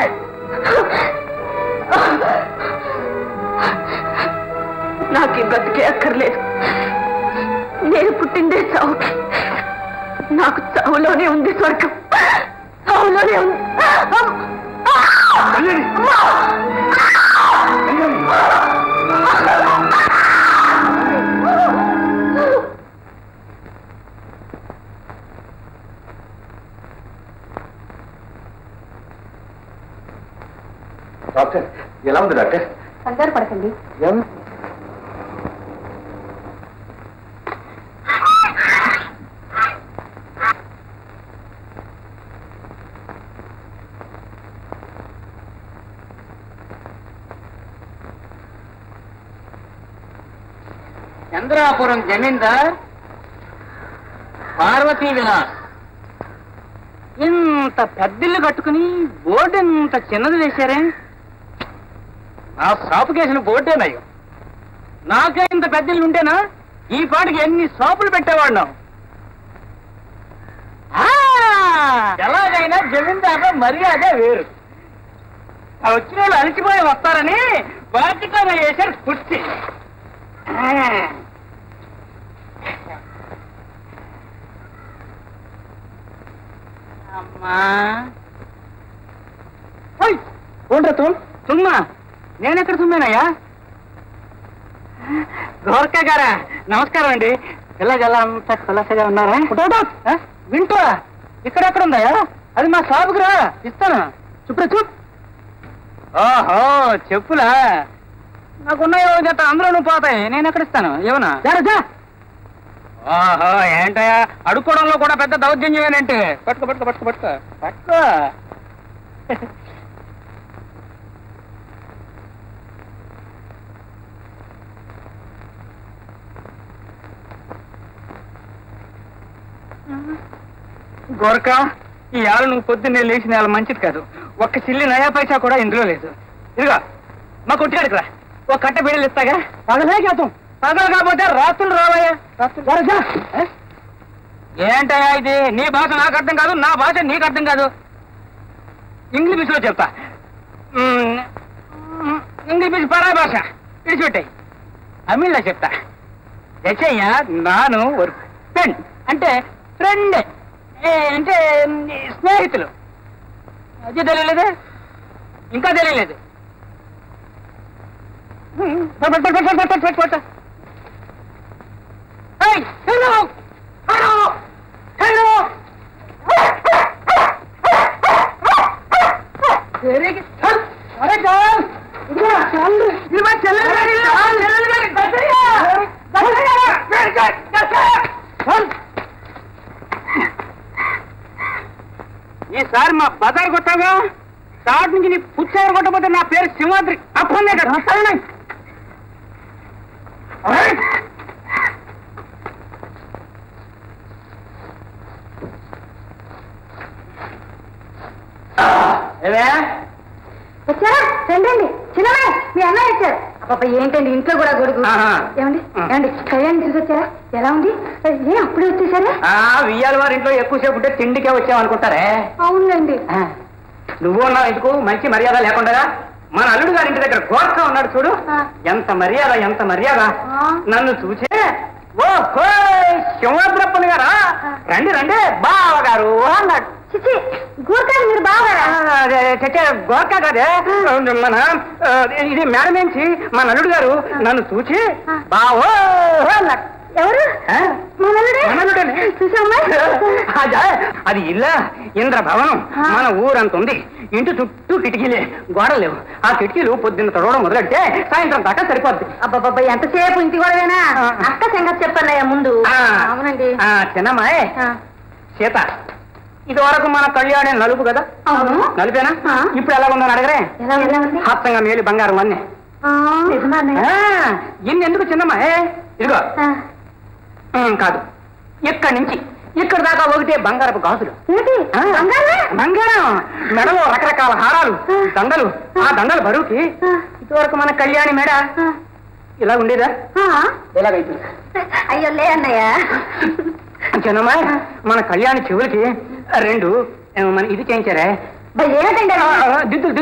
నాకు ఈ బతికే అక్కర్లేదు నేను పుట్టిందే చావు నాకు చావులోనే ఉంది స్వర్గం చావులోనే ఉంది డాక్టర్ ఎలా ఉంది డాక్టర్ కంగారు పడకండి ఏం చంద్రాపురం జమీందార్ పార్వతీ విలాస్ ఇంత పెద్దిల్లు కట్టుకుని బోర్డు ఇంత చిన్నది వేశారే నా షాపు కేసిన బోర్డేనయ్యో నాకే ఇంత పెద్దిల్లు ఉంటేనా ఈ పాటికి ఎన్ని షాపులు పెట్టేవాడినాం ఆ, ఎలాగైనా జమీందారు మర్యాద వేరు ఆ వచ్చిన వాళ్ళు అలసిపోయి వస్తారని వాటితో వేశారు కుర్చీ ఆ. అమ్మా ఓండ్రా తుమ్ తుమ్మా నేనెక్కడ తుమ్మానయ్యా గోర్కా గారా నమస్కారం అండి పిల్లగల అంతా కులసగా ఉన్నారా ఆ? వింటూ ఇక్కడెక్కడ ఉందయ్యా అది మా షాపుకి రా ఇస్తాను చూపురా చూప్ ఓహో చెప్పులా నాకున్నాయో జత అందులో నువ్వు పోతాయి నేను ఎక్కడ ఇస్తాను ఏమన్నా జరజా ఓహో ఏంటయ్యా అడుక్కోవడంలో కూడా పెద్ద దౌర్జన్యమేనంటే పట్టుకో పట్టుకో పట్టుకో పట్టుకో పట్టుకో గోరకా ఈ ఆలు నువ్వు పొద్దున్నే లేచిన ఆలు మంచిది కాదు ఒక్క చిల్లి నయా పైసా కూడా ఇందులో లేదు ఇదిగో మా కొట్టుకాడికి రా ఒక కట్ట బిడ్డలు ఇస్తాగా పగలే చేద్దాం పగలు కాకపోతే రాత్రులు రావయ్యా రాత్రులు ఏంటయ్యా ఇది నీ భాష నాకు అర్థం కాదు నా భాష నీకు అర్థం కాదు ఇంగ్లీష్ లో చెప్తా మ్మ్, మ్మ్, ఇంగ్లీష్ పరాయి భాష విడిచిపెట్టాయి తమిళ్లో చెప్తా దశయ్య నాను ఒక ఫ్రెండ్ అంటే ఫ్రెండ్ అంటే మ్, స్నేహితులు అది తెలియలేదే ఇంకా తెలియలేదు మ్, పట్టు, పట్టు, పట్టు, పట్టు, పట్టు, పట్టు. ఏయ్, hello hello hello very good అరే చాల్ ఇదిగో చాల్ ఇది మా చెల్లెలు గారి ఇల్లు. చెల్లెలు గారి దశయ్య దశయ్య వెరీ గుడ్ దశయ్య చాల్ ఈసారి మా బజార్ కొట్టాగా స్టార్ట్ నుంచి నీ పుచ్చారు కొట్టకపోతే నా పేరు సింహాద్రి అప్పనే కదా వచ్చారా రండి చిన్నమే మీ అన్నయ్య వచ్చారు అబ్బా ఏంటండి ఇంట్లో కూడా గొడుగు ఆహా. ఏమండి ఆ. ఏమండి కళ్యాణ్ చూసి వచ్చారా ఎలా ఉంది ఏ అప్పుడే వచ్చేసారా వియ్యాల వారి ఇంట్లో ఎక్కువసేపు ఉంటే తిండికే వచ్చామనుకుంటారే అవునండి ఆ, నువ్వు ఉన్నావు ఎందుకు మంచి మర్యాద లేకుండా మన అల్లుడు గారి ఇంటి దగ్గర గోర్ఖ ఉన్నాడు చూడు ఆ. ఎంత మర్యాద ఎంత మర్యాద ఆ. నన్ను చూసే ఓ సింహాద్రప్పని గారా రండి రండి బావ గారు అన్నాడు చిచి గూర్ఖాలు మీరు బాగారా గోర్ఖ కాదే మన ఆ, ఇది మేడం నుంచి మన అల్లుడు గారు నన్ను చూచి ఆ. బావో అన్నాడు ఎవరు ఆ? మనలుడే మనలుడేనే. చూసామ్మా అదే, అది ఇల్లా ఇంద్ర భవనం ఆ. మన ఊరంత ఉంది ఇంటి చుట్టూ కిటికీలే గోడలు లేవు ఆ కిటికీలు పొద్దున్న తొడవడం మొదలెడితే సాయంత్రం దాకా సరిపోద్ది అబ్బాబ్బా ఎంతసేపు ఇంటి గొడవేనా ఆ. అక్క సంగతి చెప్పన్నయ్య ముందు ఆ. అవునండి ఆ, చిన్నమ్మాయ్ ఆ. సీత ఇది వరకు మన కళ్యాణి నలుపు కదా అవును నలిపేనా ఆ. ఇప్పుడు ఎలా ఉందని అడగరే ఎలా ఎలా ఉంది హస్తంగా మేలు బంగారం అన్నీ ఆ, నిజమా అన్నయ్య? ఇన్ని ఎందుకు చిన్నమ్మా ఏ, ఇదిగో ఆ. ఉమ్, కాదు ఇక్కడి నుంచి ఇక్కడ దాకా ఒకటే బంగారపు గాజులు ఏంటి ఆ, బంగారమే? బంగారం మెడలో రకరకాల హారాలు ఆ. దండలు ఆ దండల బరువుకి ఆ. ఇదివరకు మన కళ్యాణి మేడ ఆ. ఇలా ఉండేదా ఆ. ఎలాగైతుంది అయ్యో లే అన్నయ్య చిన్నమ్మా మన కళ్యాణి చెవులకి రెండు ఏ, మన ఇది చేయించారే బా, ఏమిటండి ఆ, అది? ఆ, దిద్దులు